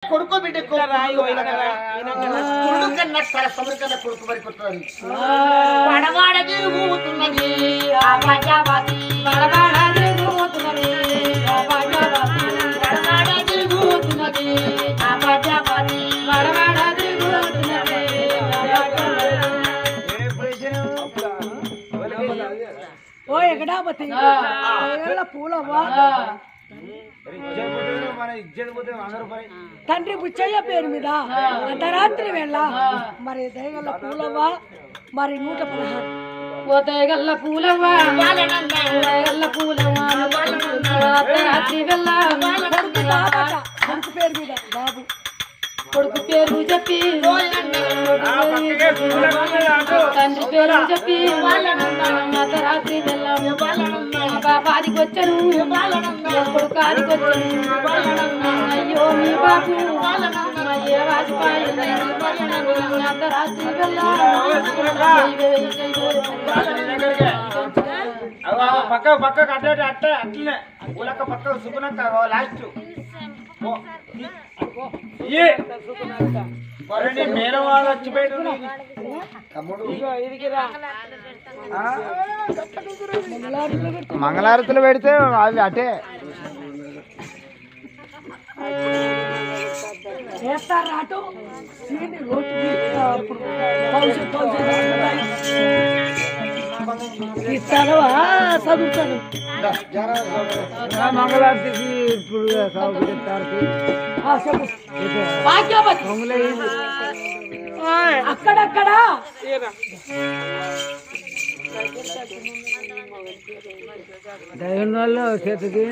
కొడుకు బిడ్డ కొడుకన్నా తల సమరికన్నా కొడుకు పడిపోతుంది పడవాడ తిరుగుతున్నది ఆ ప్రజాపతి పడవాడ తిరుగుతున్నది ఆ ప్రజాపతి పడవాడ తిరుగుతున్నది ఆ ప్రజాపతి పడవాడ తిరుగుతున్నది ఓ ఎగడాపతి ఏళ్ళ పూలవ్వా తండ్రి బుచ్చయ్య పేరు మీద అర్ధరాత్రి వేళ మరి దయగల పూలవ్వ మరి నూట పదహారు పోతేగల్ల పూలవ్వ పోతేగల్ల పూలవ్వ రాత్రి వెళ్ళ కొడుకు బాబట కొడుకు పేరు మీద బాబు కొడుకు పేరు చెప్పి తండ్రి పేరు చెప్పి రాత్రి వెళ్ళాము పాపాదికి వచ్చాను కొడుకు ఆదికి వచ్చాను అయ్యో మీ బాబు అయ్యే వాసిపాయి రాత్రి పక్క పక్కకు అట్టే అట్టే అట్లనే పూలక్క పక్క సుకునక్క లాస్ట్ మేడం వాళ్ళు వచ్చి పెట్టి మంగళారతులు పెడితే అవి అటే వేస్తారు అటు ఏంది రోడ్డు మీద అప్పుడు పౌస పౌస ఇస్తాను చదువుతాను మంగళారతికి ఇప్పుడు సాగు చెప్తారు ఆ, చెప్పు భాగ్యవతి అక్కడక్కడ దైవం వాళ్ళు చేతికి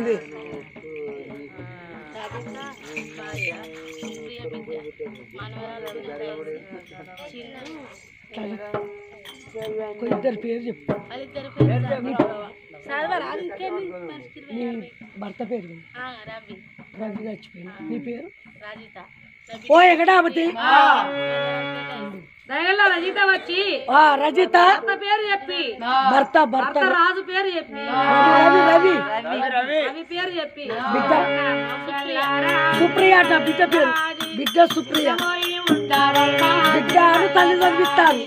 ఇద్దరు పేరు చెప్పు నీ భర్త పేరు విను. రవి చచ్చిపోయింది నీ పేరు ఓ ఎగడాపతి దయగల్ల రజిత వచ్చి ఆ రజిత భర్త పేరు చెప్పి భర్త భర్త భర్త రాజు పేరు చెప్పి రవి రవి రవి పేరు చెప్పి బిడ్డ సుప్రియ అట బిడ్డ పేరు బిడ్డ సుప్రియ బిడ్డ అని తల్లి చదివిస్తారు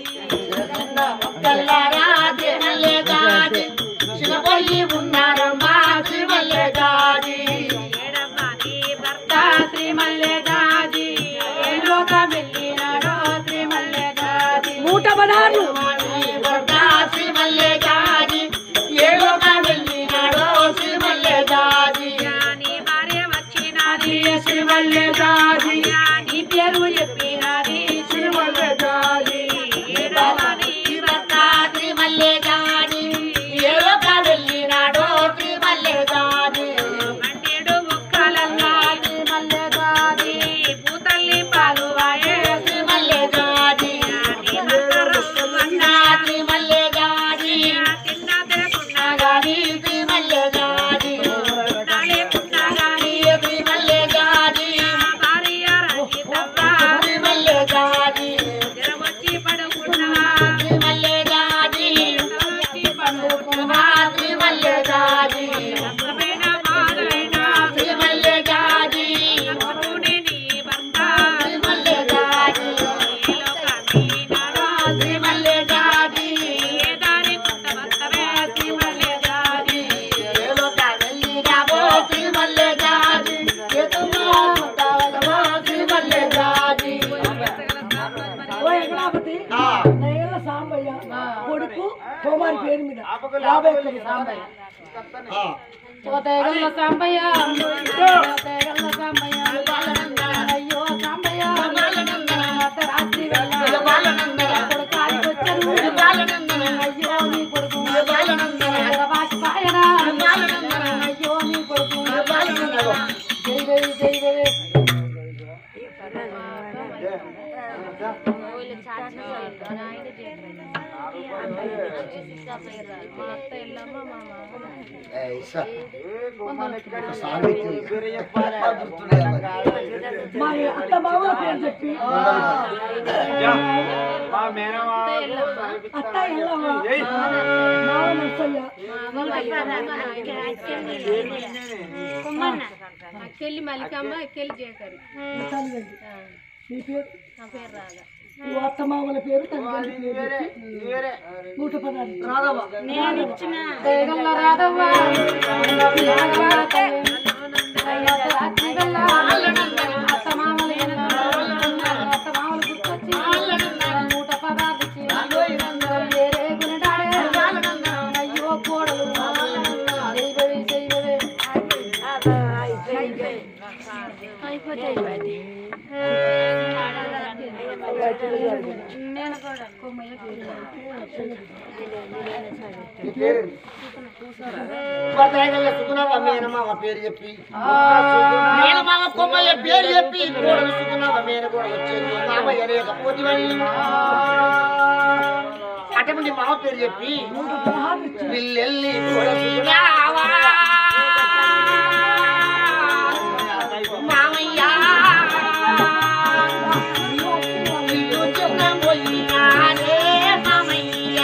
శివపోయి ఉన్నారు మా శివల్లే గాడి భర్త శ్రీ మల్లెగాది ఏ లోకం వెళ్ళినాడో శ్రీ మల్లెగాది నూట పదహారు భర్త శివల్లే గాడి ఏ లోక వెళ్ళినాడో శివల్లే గాడి నీ భార్య వచ్చినది శ్రీ మల్లెగాది నీ పేరు చెప్పినది శ్రీ మల్లెగాది ఏ లోకని భర్త శ్రీమల్లే గాడి ఏ లోక వెళ్ళినాడో శ్రీమల్లే గాడి పన్నెండు ముక్కలల్లా శ్రీ మల్లెగాది పూతల్లి పాలువాయే శ్రీమల్లే గాడి నీ భర్త రొమ్ము నా శ్రీమల్లే గాడి తిన్న తినకున్నా గాడి శ్రీమల్లే గాడి లేకున్నా గాని శ్రీమల్లే గాడి భార్య రజితమ్మ శ్రీమల్లే గాడి వచ్చి పడుకున్నా శ్రీమల్లే గాడి వచ్చి పడుకున్నా నా శ్రీమల్లే గాడి అందమైన మాదైన శ్రీమల్లే గాడి నమ్ముకునే నీ భర్త శ్రీమల్లే గాడి ఈ లోకాన్ని నాడా శ్రీమల్లే గాడి ఏ దారి కొత్త భర్తవే శ్రీమల్లే గాది ఏ లోక వెళ్ళినావో శ్రీమల్లే గాడి ఎదురు ఉంటావో శ్రీమల్లే గాడి ఓ ఎగడాపతి నయల సాంబయ్య కొడుకు కుమారి పేరు మీద యాభై ఒక్క సాంబయ్య పోతేగల్ల సాంబయ్య పోతేగల్ల సాంబయ్య అయ్యో సాంబయ్య రాత్రి వెళ్ళ కొడుకు ఆడికొచ్చారు అయ్యో నీ కొడుకు వాసిపాయనా అయ్యో నీ కొడుకు జై జై జై జై మరి అత్త బావ పేరు చెప్పి మా మేనమా అత్త ఎల్లమ్మ మావ నర్సయ్య అక్కెళ్ళి మల్లికమ్మ అక్కెళ్ళి జయకరి తల్లిదండ్రి నీ పేరు నా పేరు రాధా నువ్వు అత్త మామల పేరు తల్లిదండ్రి పేరు చెప్పి నూట పదార్థం దేగల్ల రాధవ్వ అత్త మామలు అత్త మామలు గుర్తొచ్చి నూట పదార్థి వేరే గుణడాడే అయ్యో కోడలు చేయబడి చేయబడి అయిపోతే అయిపోయింది నేను కూడా కొమ్మయ్య సుగుణవ మేనమామ పేరు చెప్పి మేనమామ కొమ్మయ్య పేరు చెప్పి కోడలు సుగుణవ మేన కూడా వచ్చేది మామయ్య లేకపోతివని అటువంటి మామ పేరు చెప్పి పిల్లెల్లి కూడా సుగుణావా మామయ్య ఇల్లు చిన్న పోయినాడే మామయ్య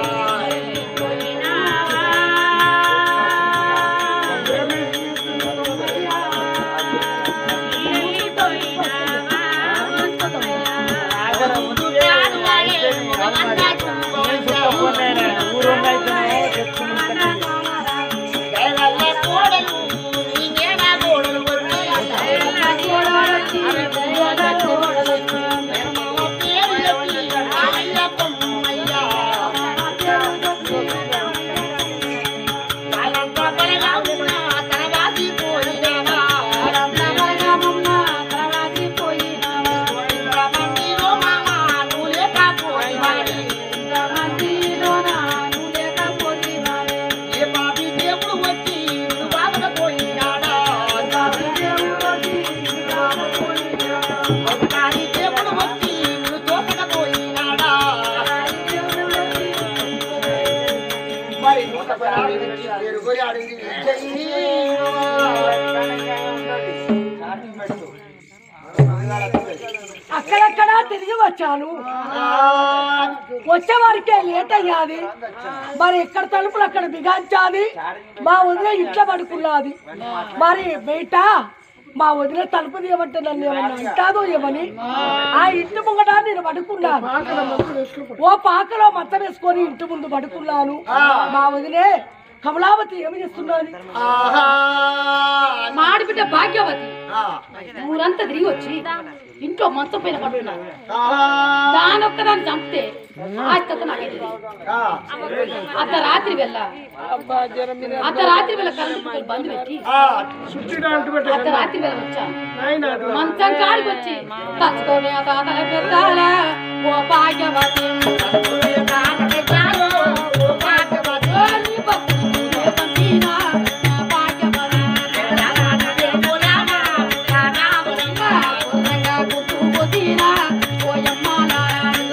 ఏ బాబీ దేవుడు వచ్చి బాబుల పోయినాడా ఒకసారి దేవుడు వచ్చి తోసకపోయినాడా మరి నూట పది నుంచి ఎరుగురి ఆడింది అక్కడక్కడ తిరిగి వచ్చాను వచ్చే వారికే లేట్ అయ్యాది మరి ఎక్కడ తలుపులు అక్కడ బిగాంచాది మా వదిన ఇంట్లో పడుకున్నది మరి బయట మా వదిన తలుపు తీయమంటే నన్ను ఏమన్నా అంటాదో ఏమని ఆ ఇంటి ముంగట నేను పడుకున్నాను ఓ పాకలో మత్త వేసుకొని ఇంటి ముందు పడుకున్నాను మా వదినే కమలావతి ఏమి చేస్తున్నది మాడిబిడ్డ భాగ్యవతి ఊరంతా తిరిగి వచ్చి ఇంట్లో మంచం పైన పడుతున్నారు దాని ఒక్కదాన్ని చంపితే ఆస్తి నాకు అర్ధ రాత్రి వెళ్ళ అర్ధ రాత్రి వెళ్ళ కరెంటు బిల్లు బంద్ పెట్టి అర్ధ రాత్రి వెళ్ళ వచ్చాను మంచం కాడికి వచ్చి తచ్చుకోవే తాతల పెద్దాల ఓ భాగ్యవతి ఓ నీ భక్తుని పూజే పంపినా, నా భాగ్యవతి. పూర్ణంగా గుర్తు పోతీనా, ఓయమ్మాలా.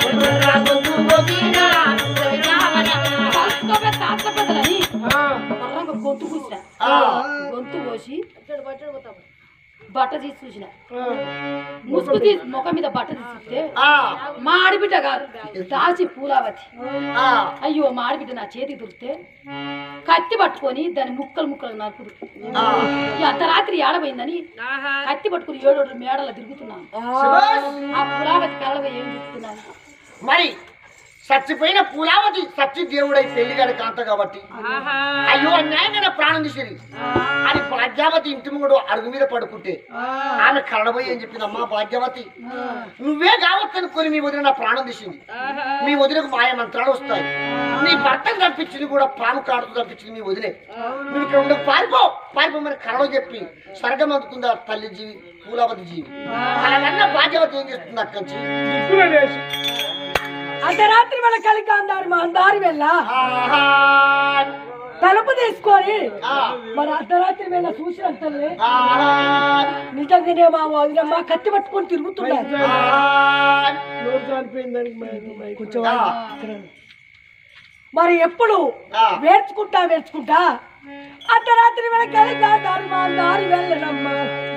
తలుచుకోవే తాత పెద్దలని మర్రంగా గొంతు కూసిన గొంతు కోసి బట్ట తీసి చూసిన ముసుగు తీసి ముఖం మీద బట్ట తీసిస్తే మా ఆడబిడ్డ కాదు దాచి పూలావతి అయ్యో మా ఆడబిడ్డ నా చేతికి దొరికితే కత్తి పట్టుకొని దాని ముక్కలు ముక్కలు నరుకుడు ఈ అర్ధరాత్రి ఏడబోయిందని కత్తి పట్టుకుని ఏడోడు మేడలో తిరుగుతున్నాను ఆ పూలావతి కళ్ళగా ఏం చెప్తున్నాను మరి చచ్చిపోయిన పూలావతి సచ్చి దేవుడై పెళ్లి గారి కాంత కాబట్టి అయ్యో అన్యాయంగా ప్రాణం తీసేది అని భాగ్యావతి ఇంటి ముందు అడుగు మీద పడుకుంటే ఆమె కరణబోయి ఏం చెప్పింది అమ్మా భాగ్యవతి నువ్వే కావచ్చు అనుకొని మీ వదిన నా ప్రాణం తీసింది మీ వదినకు మాయ మంత్రాలు వస్తాయి నీ భర్తను తప్పించింది కూడా పాము కాడుతూ తప్పించింది మీ వదిలే నువ్వు ఇక్కడ ఉండకు పారిపో పారిపోమని కరణం చెప్పి స్వర్గం అందుకుందా తల్లి జీవి పూలావతి జీవి అలాగన్న భాగ్యవతి ఏం చేస్తుంది అక్కడి నుంచి అర్ధరాత్రి వేళ కలిగి అందారు మా అందారి వెళ్ళ ఆహా తలుపు తీసుకొని ఆ. మరి అర్ధరాత్రి వేళ చూసినంతలే ఆహా నిజంగానే మా వదినమ్మ కత్తి పట్టుకొని తిరుగుతున్నారు ఆహా కొంచెం ఆ. ఇక్కడ. మరి ఎప్పుడు ఆ. వేర్చుకుంటా వేర్చుకుంటా అర్ధరాత్రి వెనకాలి దారి మా దారి వెళ్ళనమ్మా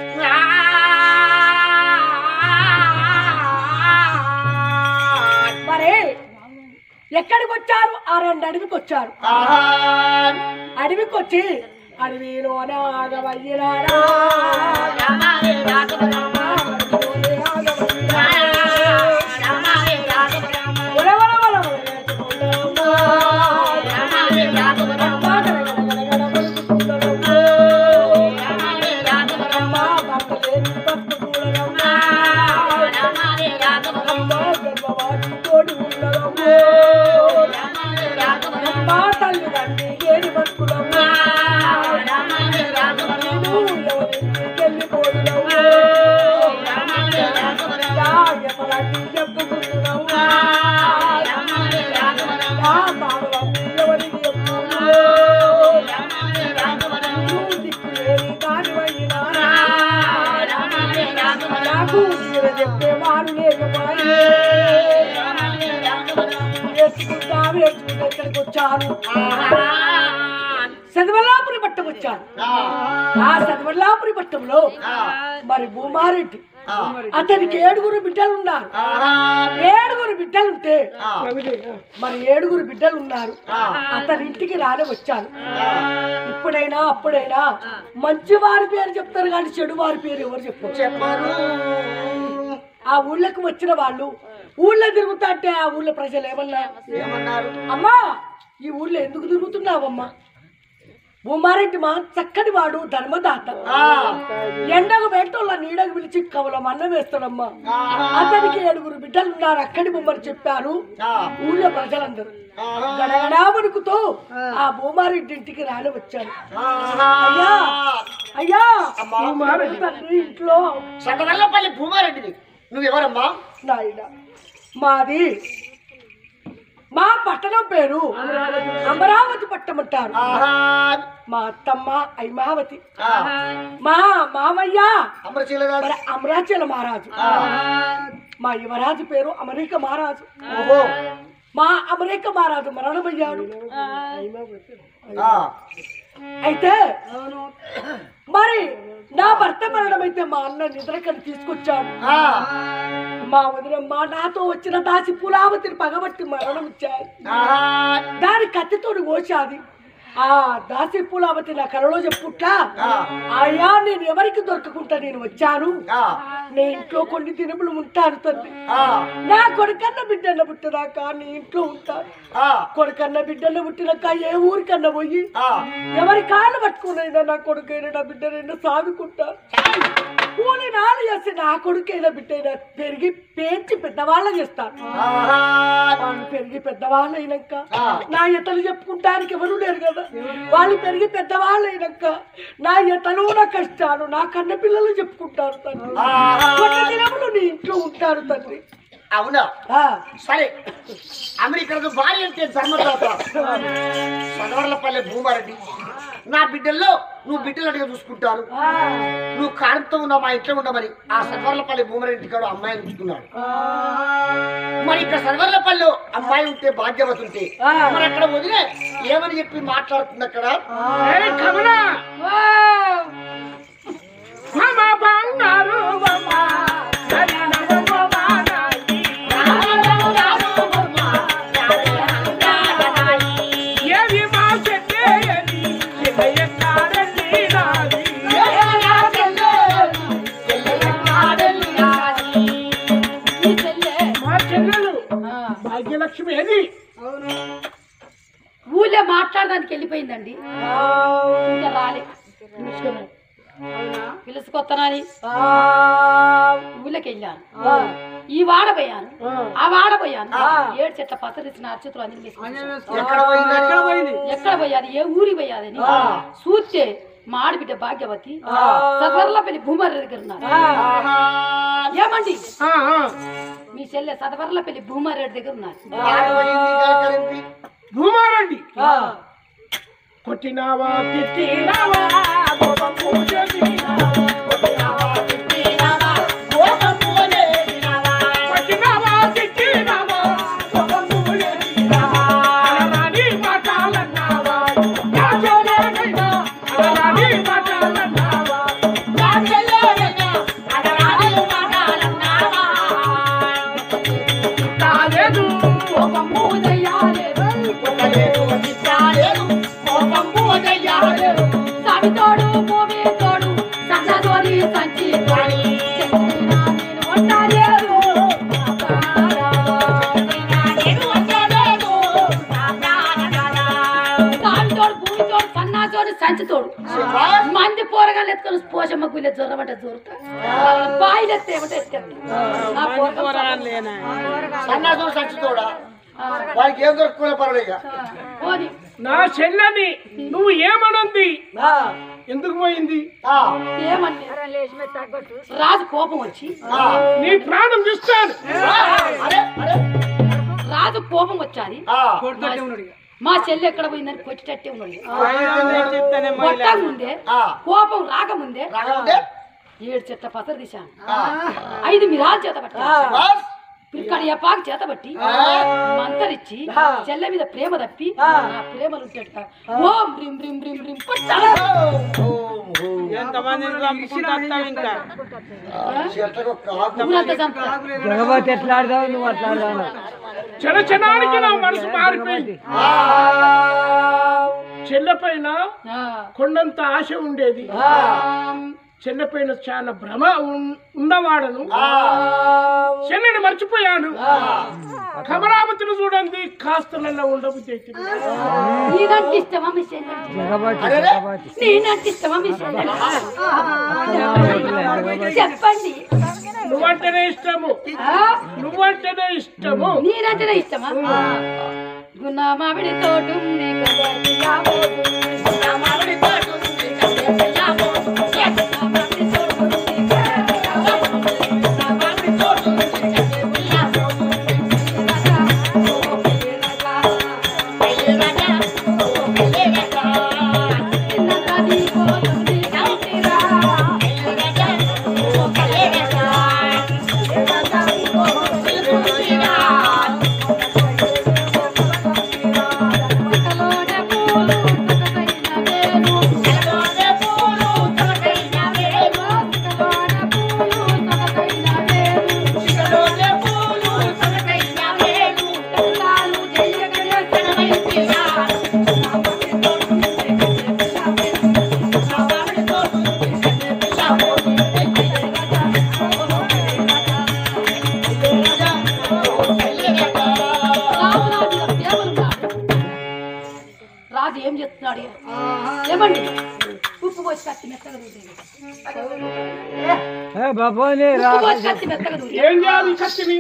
మరి ఎక్కడికి వచ్చారు ఆ రెండు అడవికి వచ్చారు అడవికి వచ్చి అడవిలో నాగవయ్యరారా నాకు చెప్పేవారు లేకపోయి వేసుకుంటా వేసుకుంటా ఇక్కడికి వచ్చాను చదవల్లాపురి పట్టం వచ్చాను ఆ చదవల్లాపురి పట్టంలో మరి భూమారెడ్డి అతనికి ఏడుగురు బిడ్డలు ఉన్నారు ఏడుగురు బిడ్డలుంటే మరి ఏడుగురు బిడ్డలు ఉన్నారు అతని ఇంటికి రానే వచ్చాను ఇప్పుడైనా అప్పుడైనా మంచి వారి పేరు చెప్తారు కానీ చెడు వారి పేరు ఎవరు చెప్పారు చెప్పారు ఆ ఊళ్ళకి వచ్చిన వాళ్ళు ఊళ్ళో తిరుగుతా అంటే ఆ ఊళ్ళో ప్రజలు ఏమన్నా ఏమన్నారు అమ్మా ఈ ఊళ్ళో ఎందుకు తిరుగుతున్నావమ్మా భూమారెడ్డి మా చక్కటి వాడు ధర్మదాత ఎండకు పెట్టోళ్ళ నీడకు పిలిచి కవలం అన్నం వేస్తాడమ్మా అతనికి ఏడుగురు బిడ్డలు ఉన్నారు అక్కడి బొమ్మలు చెప్పారు ఊళ్ళో ప్రజలందరూ గడగడా వణుకుతూ ఆ భూమారెడ్డి ఇంటికి రాని వచ్చాను అయ్యా అయ్యా భూమారెడ్డి తండ్రి ఇంట్లో సటవల్లపల్లి భూమారెడ్డిని నువ్వెవరమ్మా నాయన మాది మా పట్టణం పేరు అమరావతి పట్టణం అంటారు మా అత్తమ్మ ఐమావతి మా మామయ్య అమరశీలరాజు మరి అమరాచల మహారాజు మా యువరాజు పేరు అమెరికా మహారాజు ఓహో మా అమెరికా మహారాజు మరణమయ్యాడు ఆ. అయితే మరి నా భర్త మరణమైతే మా అన్న నిద్రకని తీసుకొచ్చాడు ఆ. మా వదినమ్మ నాతో వచ్చిన దాసి పులావతిని పగబట్టి మరణం ఇచ్చారు ఆహా. దాని కత్తితోటి కోసాది ఆ దాసి పులావతి నా కలలో చెప్పుట్లా ఆ. అయ్యా నేను ఎవరికి దొరకకుండా నేను వచ్చాను ఆ. నీ ఇంట్లో కొన్ని దినములు ఉంటాను తండ్రి ఆ. నా కొడుకన్న బిడ్డన్న పుట్టినాక నీ ఇంట్లో ఉంటాను ఆ. కొడుకన్న బిడ్డన్న పుట్టినాక ఏ ఊరికన్నా పోయి ఆ. ఎవరి కాళ్ళు పట్టుకునైనా నా కొడుకైనా నా బిడ్డనైనా సాదుకుంటా కూలి నాలు చేసి నా కొడుకైనా బిడ్డైనా పెరిగి పేర్చి పెద్దవాళ్ళ చేస్తాను ఆహా. వాళ్ళు పెరిగి పెద్దవాళ్ళు అయినాక ఆ. నా ఎతలు చెప్పుకుంటానికి ఎవరు లేరు కదా వాళ్ళు పెరిగి పెద్దవాళ్ళు అయినాక నా ఎతలు నా కష్టాలు నా కన్న పిల్లలు చెప్పుకుంటారు తండ్రి ఆహా. కొన్ని దినములు నీ ఇంట్లో ఉంటారు తండ్రి అవునా ఆ, సరే అమెరికాకు భార్య అంటే ధర్మదాత సదవర్లపల్లె భూమారెడ్డి నా బిడ్డల్లో నువ్వు బిడ్డలట్టుగా చూసుకుంటారు ఆ, నువ్వు కారంతో ఉన్న మా ఇంట్లో ఉండమని ఆ సదవర్లపల్లి భూమారెడ్డి కాడు అమ్మాయిని ఉంచుకున్నాడు మరి ఇక్కడ సదవర్లపల్లి అమ్మాయి ఉంటే భాగ్యవతి ఉంటే ఆ. మరి అక్కడ వదిలే ఏమని చెప్పి మాట్లాడుతుంది అక్కడ ఈ చెల్లె ఆ, భాగ్యలక్ష్మి ఏది ఊళ్ళో మాట్లాడడానికి వెళ్ళిపోయిందండి ఇంకా రాలే పిలుచుకొత్తనని ఆ, ఊళ్ళోకి వెళ్ళాను ఆ, ఈ వాడ పోయాను ఆ వాడ పోయాను ఆ. ఏడు చెట్ల పసరిసిన అచ్చుతులు అన్ని వేసుకొని ఎక్కడ పోయింది ఎక్కడ పోయింది ఎక్కడ పోయాది ఏ ఊరి పోయాదని ఆ. చూస్తే మా ఆడబిడ్డ భాగ్యవతి ఆ. సదవర్ల పెళ్లి భూమారి దగ్గర ఉన్నారు ఆ, ఆహా. ఏమండి మీ చెల్లె సదవర్ల పెళ్లి భూమారెడ్డి దగ్గర ఉన్నారు ఎక్కడ పోయింది ఎక్కడింది? భూమారండి ఆ. కొట్టినావా తిట్టినావా కోపం పూజేసినావా? కొట్టినావా తిట్టినావా కోపం పూజేసినావా? అలరాని ఏమంటే దొరుకుతా బాయిలు ఎత్తే ఏమంటే ఎత్తేస్తా. నా పోరగాడు సన్నాసం సచ్చితోడా వాడికి ఏం దొరుకునే పర్వాలేదు పోనీ. నా చెల్లెని నువ్వు ఏమనుంది ఆ, ఎందుకు పోయింది ఏమంటే రాజు కోపం వచ్చి నీ ప్రాణం ఇస్తాను అరే అరే రాజు కోపం వచ్చాది ఆ, మా చెల్లి ఎక్కడ పోయిందని కొట్టేటట్టే ఉన్నాడు కొట్టక ముందే ఆ. కోపం రాకముందే రాగముందే ఏడు చెట్ల పసరు తీశాను ఐదు మిరాలు చేత పట్టి బస్ ఇక్కడ ఎపాకు చేత పట్టి మంతరిచ్చి చెల్లె మీద ప్రేమ తప్పి నా ప్రేమలు ఉంటాడు ఓం రిం రిం రిం రిం కొట్టాడు. ఎంతమంది చంపుకుంటా ఇంకా చెట్టకు కాకు ఊరంతా చంపుతాడు. జగపతి ఎట్లా ఆడదావు నువ్వు అట్లా ఆడదావు క్షణక్షణానికి నా మనసు మారిపోయింది చెల్లెపైన ఆ. కొండంత ఆశ ఉండేది చెల్లెపైన చాలా భ్రమ ఉన్- ఉన్నవాడను చెల్లెని మర్చిపోయాను కమరావతిని చూడండి కాస్త నల్ల ఉండబుద్ధి అవుతుంది. నీకంటే ఇష్టమా మీ చెల్లె అరే నేనంటే ఇష్టమా మీ చెల్లె చెప్పండి నువ్వంటేనే ఇష్టము ఆ? నువ్వంటేనే ఇష్టము నేనంటేనే ఇష్టమా గున్నా మామిడి తోట ఉంది కదా పిల్లాబోదు. గున్నా మామిడి తోట ఉంది కదా పిల్లాబోదు. Yes, గున్నా మామిడి తోట ఉంది కదా పిల్లాబోదు. గున్నా మామిడి తోట ఉంది కదా పిల్లాబోదు. ఓ పిల్లగా, పిల్లగా, ఓ పిల్లగా. చిన్నగా దిగిపోతుంది నవ్వుతిరా. పిల్లగా, ఓ పిల్లగా. చిన్నగా దిగిపోతుంది నవ్వుతిరా. తలలోనే పూలు తొకటైన వేలు తలలోనే పూలు తొకటైన వేలు తలలోనే పూలు తొకటైన వేలు తలలోనే పూలు తొకటైన వేలు తలలాలు జయగనే సనమైతియా నామకి తోడు నామకి తోడు రాజు ఏం చెప్తున్నాడు ఏమండి ఉప్పు పోసి కత్తి మెత్తగా దూరేయండి. ఉప్పు పోసి కత్తి మెత్తగా దూరేయండి. ఏం చేయాలి ఈ కత్తిని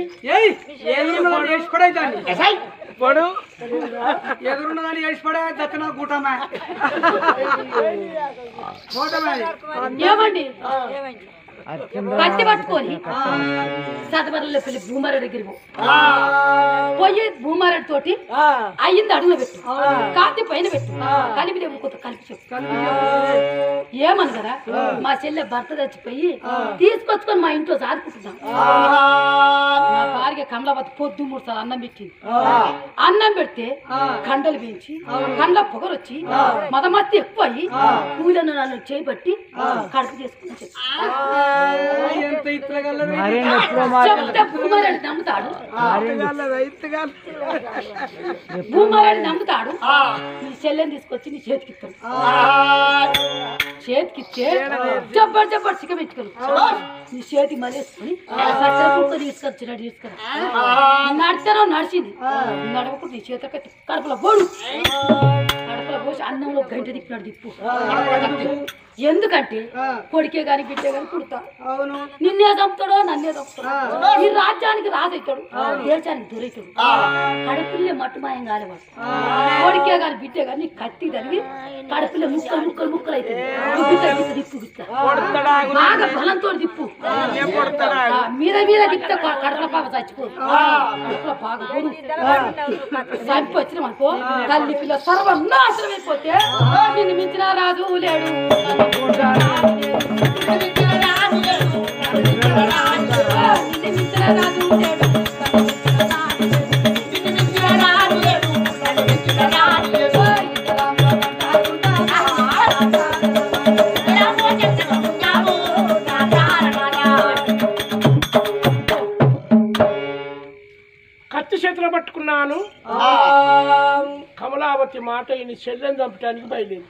పడు ఎదురున్నదాన్ని వేసిపడే దత్తన కూటమే కూటమే ఏమండి కత్తి పట్టుకొని సతబరలో పెళ్లి భూమారెడ్డి దగ్గరికి పో పోయి భూమారెడ్డి తోటి అయ్యింది అడుగులో పెట్టు కాతి పైన పెట్టు కలిపి లేవు కొంత కలిపి చెప్పు ఏమను కదా మా చెల్లె భర్త చచ్చిపోయి తీసుకొచ్చుకొని మా ఇంట్లో సాదుకుంటున్నాం మా భార్య కమలావతి పొద్దు మూడు సార్లు అన్నం పెట్టింది అన్నం పెడితే కండలు పెంచి కండ్ల పొగరొచ్చి మదమత్తి ఎక్కువ అయ్యి కూలను నన్ను చేపట్టి కడుపు చేసుకుని చెప్పి ఎంత ఇత్తగలరు చెప్తే భూమారెడ్డి నమ్ముతాడు భూమారెడ్డి నమ్ముతాడు నీ చెల్లెని తీసుకొచ్చి నీ చేతికి ఇస్తాడు చేతికిచ్చే జబ్బర్ జబ్బర్ చిక్క పెట్టుకుని నీ చేతి మలేసుకుని సచ్చల కుక్క తీసుకొచ్చినట్టు తీసుకురా నడిచారో నడిచింది నడవకుండా నీ చేత కట్టి కడుపులో పోడు కడుపులో పోసి అన్నంలో గంట తిప్పినాడు దిప్పు ఎందుకంటే కొడుకే గాని బిడ్డే గాని పుడతా అవును నిన్నే చంపుతాడో నన్నే చంపుతాడు ఈ రాజ్యానికి రాజవుతాడు దేశానికి దొరైతాడు కడుపుల్లే మట్టుమాయం కాలేవాడు కొడుకే గాని బిడ్డే గాని కత్తి తరిగి కడుపులో ముక్కలు ముక్కలు ముక్కలు అవుతుంది బిడ్డ బిడ్డ దిప్పు బిడ్డ బాగా బలంతో దిప్పు ఆ, మీద మీద దిప్తే క- కడుపుల పాప చచ్చిపోదు కడుపులో బాగా పోదు చంపి వచ్చినాం అనుకో తల్లి పిల్ల సర్వం నాశనం అయిపోతే నిన్ను మించిన రాజు లేడు నిన్ను మించిన రాజు లేడు. నిన్ను మించిన రాజు లేడు. నిన్ను మించిన రాజు లేడు. నిన్ను మించిన రాజు లేడు. కత్తి చేతిలో పట్టుకున్నాను కమలావతి మాట ఈయన చెల్లెని చంపడానికి బయలుదేరి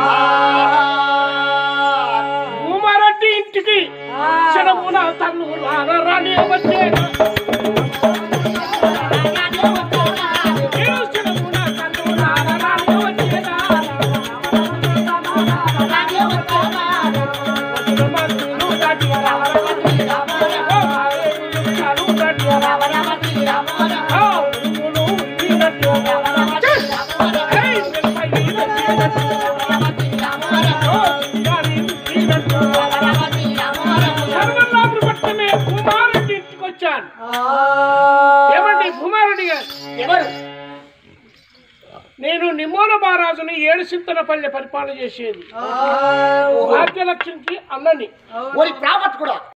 భూమారెడ్డి ఇంటికి శనమున తన్ను రాని వచ్చేనా నేను శనమున తన్ను రాని వచ్చేనా వచ్చిన మందులు దాటి ఏమండి భూమారెడ్డి గారు ఎవరు నేను నిమ్మోల మహారాజుని ఏడు సింతనపల్లె పరిపాలన చేసేది భాగ్యలక్ష్మికి అన్నని ఓరి ప్రాపత్ కూడా